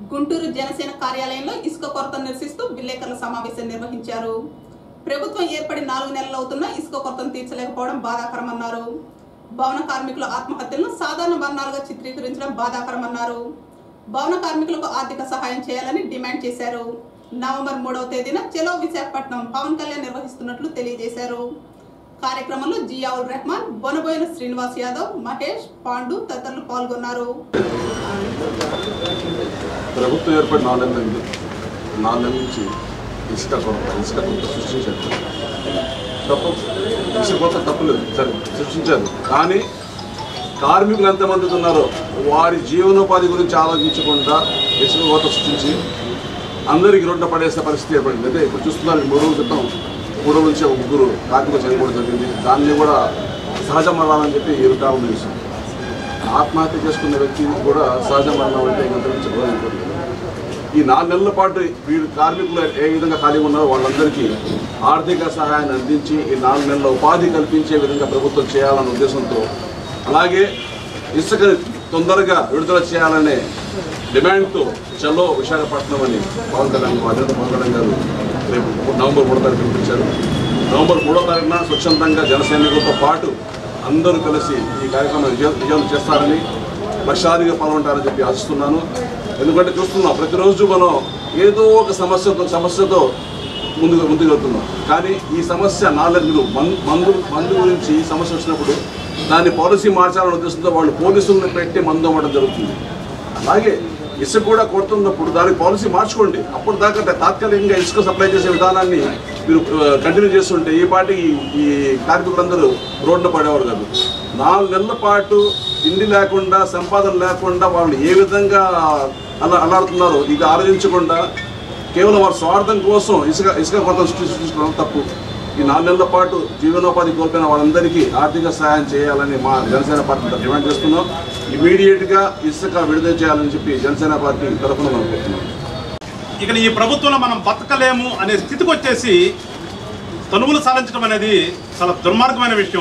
గుంటూరు జనసేన కార్యాలయంలో ఇసుక కొరత నిరసిస్తూ విలేకరుల సమావేశం నిర్వహించారు ప్రభుత్వం ఏర్పడి నాలుగు నెలలు అవుతున్నా ఇసుక కొరతను తీర్చలేకపోవడం బాధాకరమన్నారు భవన కార్మికుల ఆత్మహత్యలను సాధారణ మరణాలుగా చిత్రీకరించడం బాధాకరమన్నారు భవన కార్మికులకు ఆర్థిక సహాయం చేయాలని డిమాండ్ చేశారు నవంబర్ మూడవ తేదీన చెలో విశాఖపట్నం పవన్ కళ్యాణ్ నిర్వహిస్తున్నట్లు తెలియజేశారు కార్యక్రమంలో జియావుల్ రెహమాన్ బొనబోయిన శ్రీనివాస్ యాదవ్ మహేష్ పాండు తదితరులు పాల్గొన్నారు ప్రభుత్వం ఏర్పడి నాలుగు నెలలు నాలుగు నెలల నుంచి ఇసుక కొరత ఇసుక కొరత సృష్టించారు తప్పు ఇసుక కొరత తప్పులేదు సరే సృష్టించారు కానీ కార్మికులు ఎంతమంది ఉన్నారో వారి జీవనోపాధి గురించి ఆలోచించకుండా ఇసుక కొరత సృష్టించి అందరికీ రోడ్డ పడేసే పరిస్థితి ఏర్పడింది అయితే ఇప్పుడు చూస్తున్నారు మూడు రోజుల క్రితం మూడు రోజుల నుంచి ఒక ముగ్గురు కార్మికులు చనిపోవడం జరిగింది దాన్ని కూడా సహజ మరణాలని చెప్పి ఇరుకాలం చూసాం ఆత్మహత్య చేసుకున్న వ్యక్తి కూడా సహజ మరణం అంటే ఇంకంతరించకూడదు ఈ నాలుగు నెలల పాటు వీళ్ళు కార్మికులు ఏ విధంగా ఖాళీ ఉన్నారో వాళ్ళందరికీ ఆర్థిక సహాయాన్ని అందించి ఈ నాలుగు నెలల ఉపాధి కల్పించే విధంగా ప్రభుత్వం చేయాలన్న ఉద్దేశంతో అలాగే ఇసుక తొందరగా విడుదల చేయాలనే డిమాండ్తో చలో విశాఖపట్నం అని పవన్ కళ్యాణ్ అధినేత పవన్ కళ్యాణ్ గారు రేపు నవంబర్ మూడో తారీఖు పిలిపించారు నవంబర్ మూడో తారీఖున స్వచ్ఛందంగా జనసైనికులతో పాటు అందరూ కలిసి ఈ కార్యక్రమం విజయం విజయం చేస్తారని లక్షాదిగా పాల్గొంటారని చెప్పి ఆశిస్తున్నాను ఎందుకంటే చూస్తున్నాం ప్రతిరోజు మనం ఏదో ఒక సమస్యతో సమస్యతో ముందుకు ముందుకు వెళ్తున్నాం కానీ ఈ సమస్య నాలుగు మందు మందు మందు గురించి ఈ సమస్య వచ్చినప్పుడు దాన్ని పాలసీ మార్చాలనే ఉద్దేశంతో వాళ్ళు పోలీసులను పెట్టి మందు అవ్వడం జరుగుతుంది అలాగే ఇసుక కూడా కొడుతున్నప్పుడు దానికి పాలసీ మార్చుకోండి అప్పుడు దాకా తాత్కాలికంగా ఇసుక సప్లై చేసే విధానాన్ని మీరు కంటిన్యూ చేస్తుంటే ఈ పాటి ఈ- ఈ కార్మికులందరూ రోడ్డు పడేవారు కాదు నాలుగు నెలల పాటు తిండి లేకుండా సంపాదన లేకుండా వాళ్ళు ఏ విధంగా అలా అల్లాడుతున్నారో ఇది ఆలోచించకుండా కేవలం వారి స్వార్థం కోసం ఇసుక ఇసుక కొత్త సృష్టించడం తప్పు ఈ నాలుగు నెలల పాటు జీవనోపాధి కోల్పోయిన వాళ్ళందరికీ ఆర్థిక సహాయం చేయాలని మా జనసేన పార్టీ డిమాండ్ చేస్తున్నాం ఇమీడియట్గా ఇసుక విడుదల చేయాలని చెప్పి జనసేన పార్టీ తరఫున మనం కోరుతున్నాం ఇక ఈ ప్రభుత్వంలో మనం బతకలేము అనే స్థితికి వచ్చేసి తనువులు సాధించడం అనేది చాలా దుర్మార్గమైన విషయం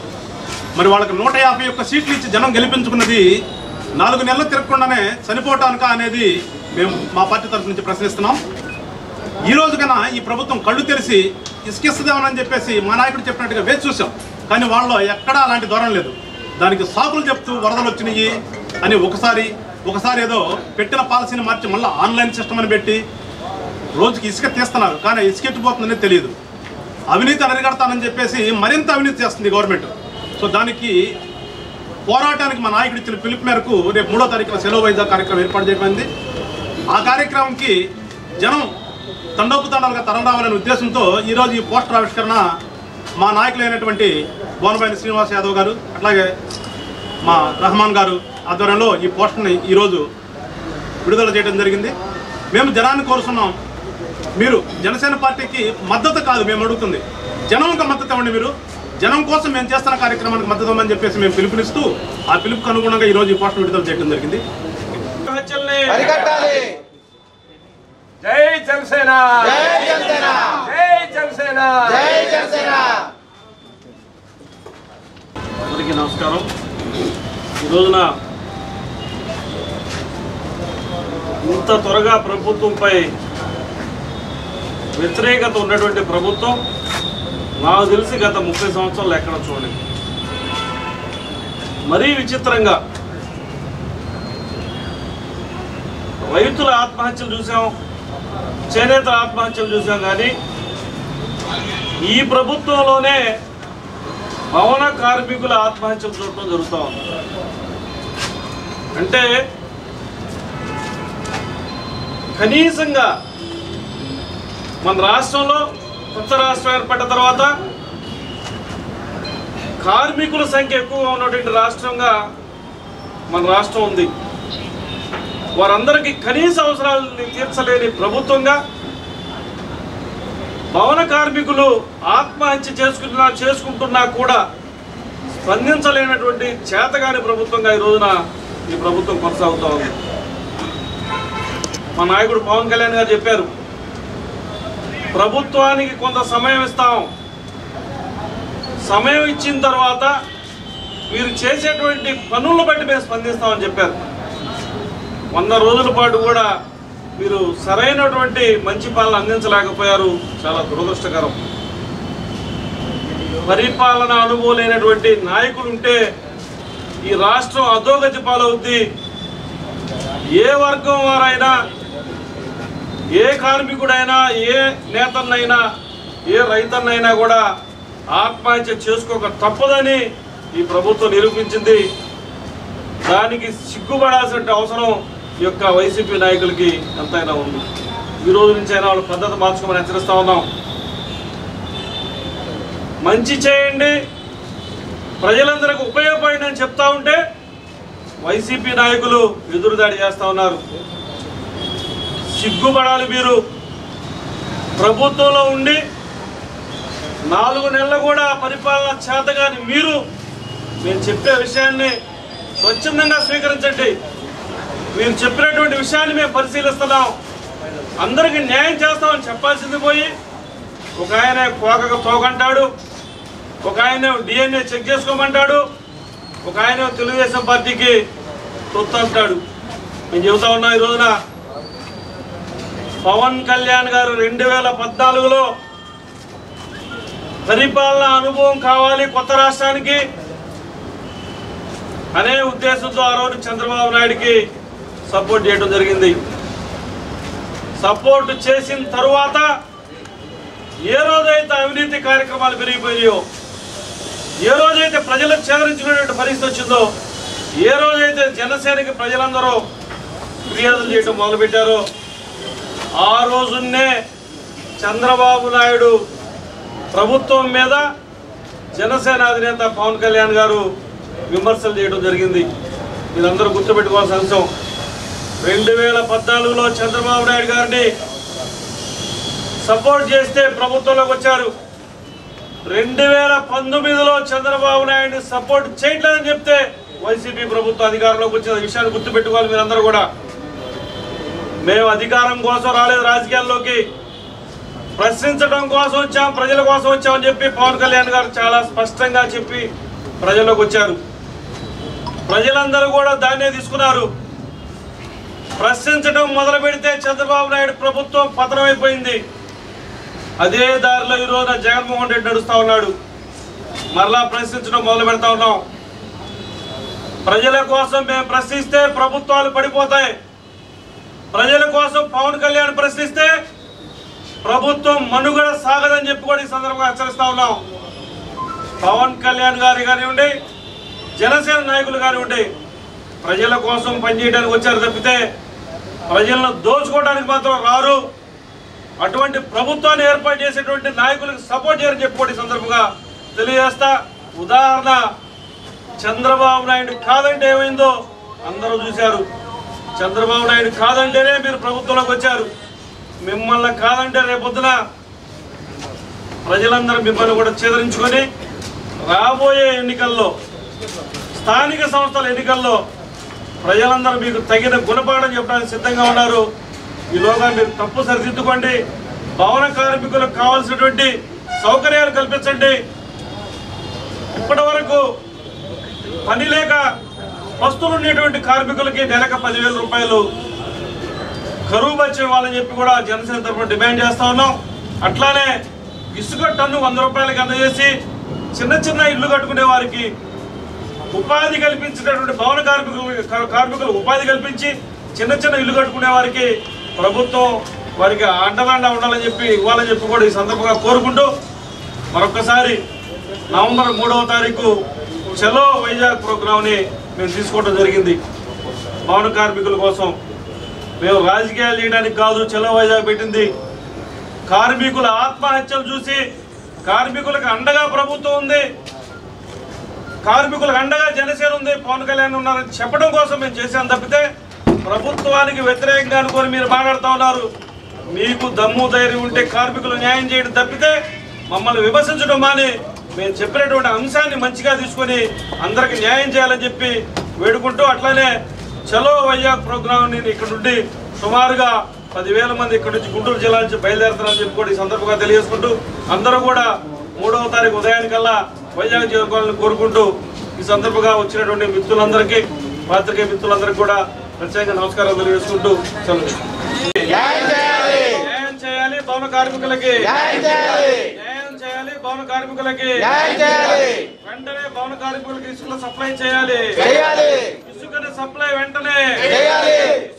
మరి వాళ్ళకి నూట యాభై ఒక్క సీట్లు ఇచ్చి జనం గెలిపించుకున్నది నాలుగు నెలలు తిరగకుండానే చనిపోవటానిక అనేది మేము మా పార్టీ తరఫు నుంచి ప్రశ్నిస్తున్నాం ఈ రోజు కన్నా ఈ ప్రభుత్వం కళ్ళు తెరిచి ఇసుకిస్తుందేమని చెప్పేసి మా నాయకుడు చెప్పినట్టుగా వేచి చూసాం కానీ వాళ్ళలో ఎక్కడా అలాంటి దూరం లేదు దానికి సాకులు చెప్తూ వరదలు వచ్చినాయి అని ఒకసారి ఒకసారి ఏదో పెట్టిన పాలసీని మార్చి మళ్ళీ ఆన్లైన్ సిస్టమ్ అని పెట్టి రోజుకి ఇసుక తీస్తున్నారు కానీ ఇసుక ఎట్టిపోతుందని తెలియదు అవినీతి అరిగడతానని చెప్పేసి మరింత అవినీతి చేస్తుంది గవర్నమెంట్ సో దానికి పోరాటానికి మా నాయకుడు ఇచ్చిన పిలుపు మేరకు రేపు మూడో తారీఖున సెలవు వైద్య కార్యక్రమం ఏర్పాటు చేయబడింది ఆ కార్యక్రమంకి జనం తండోపుతండాలుగా తరలిరావాలనే ఉద్దేశంతో ఈరోజు ఈ పోస్టర్ ఆవిష్కరణ మా నాయకులైనటువంటి బోనబైన శ్రీనివాస్ యాదవ్ గారు అట్లాగే మా రహమాన్ గారు ఆధ్వర్యంలో ఈ పోస్టర్ని ఈరోజు విడుదల చేయడం జరిగింది మేము జనాన్ని కోరుతున్నాం మీరు జనసేన పార్టీకి మద్దతు కాదు మేము అడుగుతుంది జనంకి మద్దతు ఇవ్వండి మీరు జనం కోసం మేము చేస్తున్న కార్యక్రమానికి మద్దతు ఇవ్వమని చెప్పేసి మేము పిలుపునిస్తూ ఆ పిలుపుకు అనుగుణంగా ఈరోజు ఈ పోస్టర్ విడుదల చేయడం జరిగింది హత్యల్ని అరికట్టాలి జై జనసేన జై జనసేన జై జనసేన జై జనసేన అందరికీ నమస్కారం ఈ రోజున ఇంత త్వరగా ప్రభుత్వంపై వ్యతిరేకత ఉన్నటువంటి ప్రభుత్వం నాకు తెలిసి గత ముప్పై సంవత్సరాలు ఎక్కడ చూడలేదు మరీ విచిత్రంగా రైతుల ఆత్మహత్యలు చూసాం చేనేతల ఆత్మహత్యలు చూసాం కానీ ఈ ప్రభుత్వంలోనే భవన కార్మికుల ఆత్మహత్యలు చూడటం జరుగుతూ ఉంది అంటే కనీసంగా మన రాష్ట్రంలో కొత్త రాష్ట్రం ఏర్పడ్డ తర్వాత కార్మికుల సంఖ్య ఎక్కువగా ఉన్నటువంటి రాష్ట్రంగా మన రాష్ట్రం ఉంది వారందరికీ కనీస అవసరాలని తీర్చలేని ప్రభుత్వంగా భవన కార్మికులు ఆత్మహత్య చేసుకుంటున్నా చేసుకుంటున్నా కూడా స్పందించలేనటువంటి చేతగాని ప్రభుత్వంగా ఈ రోజున ఈ ప్రభుత్వం కొనసాగుతూ ఉంది మా నాయకుడు పవన్ కళ్యాణ్ గారు చెప్పారు ప్రభుత్వానికి కొంత సమయం ఇస్తాం సమయం ఇచ్చిన తర్వాత మీరు చేసేటువంటి పనులను బట్టి మేము స్పందిస్తామని చెప్పారు వంద రోజుల పాటు కూడా మీరు సరైనటువంటి మంచి పాలన అందించలేకపోయారు చాలా దురదృష్టకరం పరిపాలన అనుభవం లేనటువంటి నాయకులు ఉంటే ఈ రాష్ట్రం అధోగతి పాలవుద్ది ఏ వర్గం వారైనా ఏ కార్మికుడైనా ఏ నేతన్నైనా ఏ రైతన్నైనా కూడా ఆత్మహత్య చేసుకోక తప్పదని ఈ ప్రభుత్వం నిరూపించింది దానికి సిగ్గుపడాల్సిన అవసరం ఈ యొక్క వైసీపీ నాయకులకి ఎంతైనా ఉంది ఈ రోజు నుంచి అయినా వాళ్ళ పద్ధతి మార్చుకోమని హెచ్చరిస్తా ఉన్నాం మంచి చేయండి ప్రజలందరికీ ఉపయోగపడండి అని చెప్తా ఉంటే వైసీపీ నాయకులు ఎదురుదాడి చేస్తా ఉన్నారు సిగ్గుపడాలి మీరు ప్రభుత్వంలో ఉండి నాలుగు నెలలు కూడా పరిపాలన చేతగాని మీరు మేము చెప్పే విషయాన్ని స్వచ్ఛందంగా స్వీకరించండి మీరు చెప్పినటువంటి విషయాన్ని మేము పరిశీలిస్తున్నాం అందరికీ న్యాయం చేస్తామని చెప్పాల్సింది పోయి ఒక ఆయన కోకకు తోకంటాడు ఒక ఆయన డిఎన్ఏ చెక్ చేసుకోమంటాడు ఒక ఆయన తెలుగుదేశం పార్టీకి తొత్తు అంటాడు నేను చెబుతా ఉన్నా ఈ రోజున పవన్ కళ్యాణ్ గారు రెండు వేల పద్నాలుగులో పరిపాలన అనుభవం కావాలి కొత్త రాష్ట్రానికి అనే ఉద్దేశంతో ఆ రోజు చంద్రబాబు నాయుడికి సపోర్ట్ చేయడం జరిగింది సపోర్ట్ చేసిన తరువాత ఏ రోజైతే అవినీతి కార్యక్రమాలు పెరిగిపోయాయో ఏ రోజైతే ప్రజలకు చేదరించుకునేటువంటి పరిస్థితి వచ్చిందో ఏ రోజైతే జనసేనకి ప్రజలందరూ ఫిర్యాదులు చేయడం మొదలుపెట్టారో ఆ రోజున్నే చంద్రబాబు నాయుడు ప్రభుత్వం మీద జనసేన అధినేత పవన్ కళ్యాణ్ గారు విమర్శలు చేయడం జరిగింది మీరందరూ గుర్తుపెట్టుకోవాల్సిన అంశం రెండు వేల పద్నాలుగులో చంద్రబాబు నాయుడు గారిని సపోర్ట్ చేస్తే ప్రభుత్వంలోకి వచ్చారు రెండు వేల పంతొమ్మిదిలో చంద్రబాబు నాయుడు సపోర్ట్ చేయట్లేదని చెప్తే వైసీపీ ప్రభుత్వం అధికారంలోకి వచ్చిన విషయాన్ని గుర్తుపెట్టుకోవాలి మీరందరూ కూడా మేము అధికారం కోసం రాలేదు రాజకీయాల్లోకి ప్రశ్నించడం కోసం వచ్చాం ప్రజల కోసం వచ్చామని చెప్పి పవన్ కళ్యాణ్ గారు చాలా స్పష్టంగా చెప్పి ప్రజల్లోకి వచ్చారు ప్రజలందరూ కూడా దాన్నే తీసుకున్నారు ప్రశ్నించడం మొదలు పెడితే చంద్రబాబు నాయుడు ప్రభుత్వం పతనమైపోయింది అదే దారిలో ఈ రోజున జగన్మోహన్ రెడ్డి నడుస్తా ఉన్నాడు మరలా ప్రశ్నించడం మొదలు పెడతా ఉన్నాం ప్రజల కోసం మేము ప్రశ్నిస్తే ప్రభుత్వాలు పడిపోతాయి ప్రజల కోసం పవన్ కళ్యాణ్ ప్రశ్నిస్తే ప్రభుత్వం మనుగడ సాగదని చెప్పి కూడా ఈ సందర్భంగా హెచ్చరిస్తా ఉన్నాం పవన్ కళ్యాణ్ గారి కానివ్వండి జనసేన నాయకులు కానివ్వండి ప్రజల కోసం పనిచేయడానికి వచ్చారు తప్పితే ప్రజలను దోచుకోవడానికి మాత్రం రారు అటువంటి ప్రభుత్వాన్ని ఏర్పాటు చేసేటువంటి నాయకులకు సపోర్ట్ చేయని చెప్పి కూడా ఈ సందర్భంగా తెలియజేస్తా ఉదాహరణ చంద్రబాబు నాయుడు కాదంటే ఏమైందో అందరూ చూశారు చంద్రబాబు నాయుడు కాదంటేనే మీరు ప్రభుత్వంలోకి వచ్చారు మిమ్మల్ని కాదంటే రేపొద్దున ప్రజలందరూ మిమ్మల్ని కూడా చెదరించుకొని రాబోయే ఎన్నికల్లో స్థానిక సంస్థల ఎన్నికల్లో ప్రజలందరూ మీకు తగిన గుణపాఠం చెప్పడానికి సిద్ధంగా ఉన్నారు ఈలోగా మీరు తప్పు సరిదిద్దుకోండి భవన కార్మికులకు కావాల్సినటువంటి సౌకర్యాలు కల్పించండి ఇప్పటి వరకు పని లేక వస్తువులు ఉండేటువంటి కార్మికులకి నెలకు పదివేల రూపాయలు కరువు బచ్చి ఇవ్వాలని చెప్పి కూడా జనసేన తరఫున డిమాండ్ చేస్తా ఉన్నాం అట్లానే ఇసుక టన్ను వంద రూపాయలకి అందజేసి చిన్న చిన్న ఇల్లు కట్టుకునే వారికి ఉపాధి కల్పించినటువంటి భవన కార్మికులు కార్మికులు ఉపాధి కల్పించి చిన్న చిన్న ఇల్లు కట్టుకునే వారికి ప్రభుత్వం వారికి అండదండ ఉండాలని చెప్పి ఇవ్వాలని చెప్పి కూడా ఈ సందర్భంగా కోరుకుంటూ మరొకసారి నవంబర్ మూడవ తారీఖు చలో వైజాగ్ ప్రోగ్రామ్ని మేము తీసుకోవడం జరిగింది భవన కార్మికుల కోసం మేము రాజకీయాలు చేయడానికి కాదు చలో వైజాగ్ పెట్టింది కార్మికుల ఆత్మహత్యలు చూసి కార్మికులకు అండగా ప్రభుత్వం ఉంది కార్మికులకు అండగా జనసేన ఉంది పవన్ కళ్యాణ్ ఉన్నారని చెప్పడం కోసం మేము చేశాం తప్పితే ప్రభుత్వానికి వ్యతిరేకంగా అనుకొని మీరు మాట్లాడుతూ ఉన్నారు మీకు దమ్ము ధైర్యం ఉంటే కార్మికులు న్యాయం చేయడం తప్పితే మమ్మల్ని విమర్శించడం మాని మేము చెప్పినటువంటి అంశాన్ని మంచిగా తీసుకొని అందరికి న్యాయం చేయాలని చెప్పి వేడుకుంటూ అట్లానే చలో వైజాగ్ ప్రోగ్రామ్ నేను ఇక్కడ నుండి సుమారుగా పదివేల మంది ఇక్కడ నుంచి గుంటూరు జిల్లా నుంచి బయలుదేరుతారని చెప్పి కూడా ఈ సందర్భంగా తెలియజేసుకుంటూ అందరూ కూడా మూడవ తారీఖు ఉదయానికల్లా వైజాగ్ చేరుకోవాలని కోరుకుంటూ ఈ సందర్భంగా వచ్చినటువంటి మిత్రులందరికీ పాత్రికేయ మిత్రులందరికీ కూడా ప్రత్యేకంగా నమస్కారాలు తెలియజేసుకుంటూ సెలవు భవన కార్మికులకి న్యాయం చేయాలి న్యాయం చేయాలి భవన కార్మికులకి న్యాయం చేయాలి వెంటనే భవన కార్మికులకి ఇసుక సప్లై చేయాలి చేయాలి ఇసుకని సప్లై వెంటనే చేయాలి